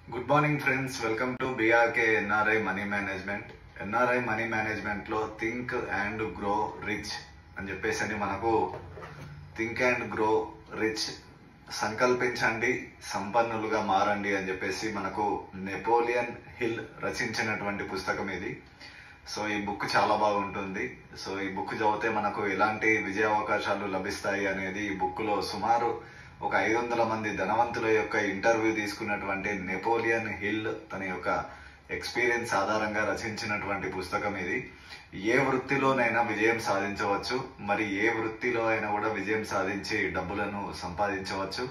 good morning friends welcome to BRK NRI money management NRI money management లో think and grow rich అని చెప్పేసి అని మనకు think and grow rich సంకల్పించండి సంపన్నులుగా మారండి అని చెప్పేసి మనకు నెపోలియన్ హిల్ రచించినటువంటి పుస్తకం ఇది సో ఈ బుక్ చాలా బాగుంటుంది సో ఈ బుక్ చదివితే మనకు ఎలాంటి విజయ అవకాశాలు లభిస్తాయి అనేది ఈ బుక్ లో సుమారు ఒక ఐదు వందల మంది ధనవంతుల యొక్క ఇంటర్వ్యూ తీసుకున్నటువంటి నెపోలియన్ హిల్ తన యొక్క ఎక్స్పీరియన్స్ ఆధారంగా రచించినటువంటి పుస్తకం ఇది ఏ వృత్తిలోనైనా విజయం సాధించవచ్చు మరి ఏ వృత్తిలో అయినా కూడా విజయం సాధించి డబ్బులను సంపాదించవచ్చు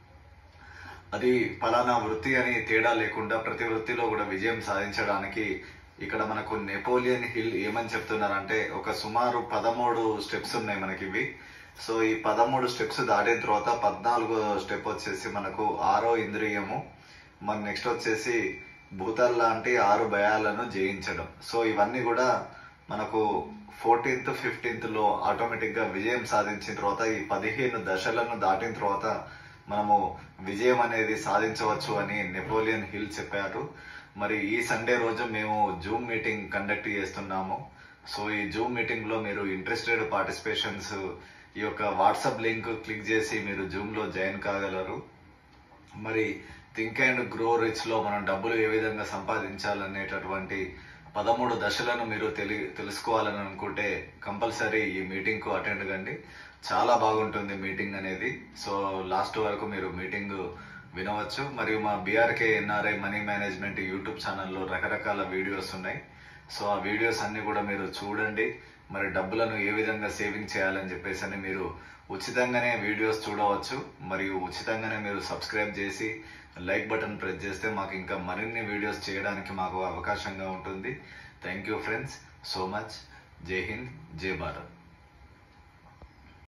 అది పలానా వృత్తి అని తేడా లేకుండా ప్రతి వృత్తిలో కూడా విజయం సాధించడానికి ఇక్కడ మనకు నెపోలియన్ హిల్ ఏమని చెప్తున్నారంటే ఒక సుమారు పదమూడు స్టెప్స్ ఉన్నాయి మనకి ఇవి సో ఈ పదమూడు స్టెప్స్ దాటిన తర్వాత పద్నాలుగో స్టెప్ వచ్చేసి మనకు ఆరో ఇంద్రియము మన నెక్స్ట్ వచ్చేసి భూతాల్ లాంటి ఆరు భయాలను జయించడం సో ఇవన్నీ కూడా మనకు ఫోర్టీన్త్ ఫిఫ్టీన్త్ లో ఆటోమేటిక్ గా విజయం సాధించిన తర్వాత ఈ పదిహేను దశలను దాటిన తర్వాత మనము విజయం అనేది సాధించవచ్చు అని నెపోలియన్ హిల్ చెప్పారు మరి ఈ సండే రోజు మేము జూమ్ మీటింగ్ కండక్ట్ చేస్తున్నాము సో ఈ జూమ్ మీటింగ్ లో మీరు ఇంట్రెస్టెడ్ పార్టిసిపేషన్స్ ఈ యొక్క వాట్సాప్ లింక్ క్లిక్ చేసి మీరు జూమ్ లో జాయిన్ కాగలరు మరి థింక్ అండ్ గ్రో రిచ్ లో మనం డబ్బులు ఏ విధంగా సంపాదించాలనేటటువంటి పదమూడు దశలను మీరు తెలి తెలుసుకోవాలని అనుకుంటే కంపల్సరీ ఈ మీటింగ్ కు అటెండ్ కండి చాలా బాగుంటుంది మీటింగ్ అనేది సో లాస్ట్ వరకు మీరు మీటింగ్ వినవచ్చు మరియు మా BRK NRI money management YouTube ఛానల్లో రకరకాల వీడియోస్ ఉన్నాయి సో ఆ వీడియోస్ అన్ని కూడా మీరు చూడండి మరి డబ్బులను ఏ విధంగా సేవింగ్ చేయాలని చెప్పేసి అని మీరు ఉచితంగానే వీడియోస్ చూడవచ్చు మరియు ఉచితంగానే మీరు సబ్స్క్రైబ్ చేసి లైక్ బటన్ ప్రెస్ చేస్తే మాకు ఇంకా మరిన్ని వీడియోస్ చేయడానికి మాకు అవకాశంగా ఉంటుంది thank you friends so much జై హింద్ జై భారత్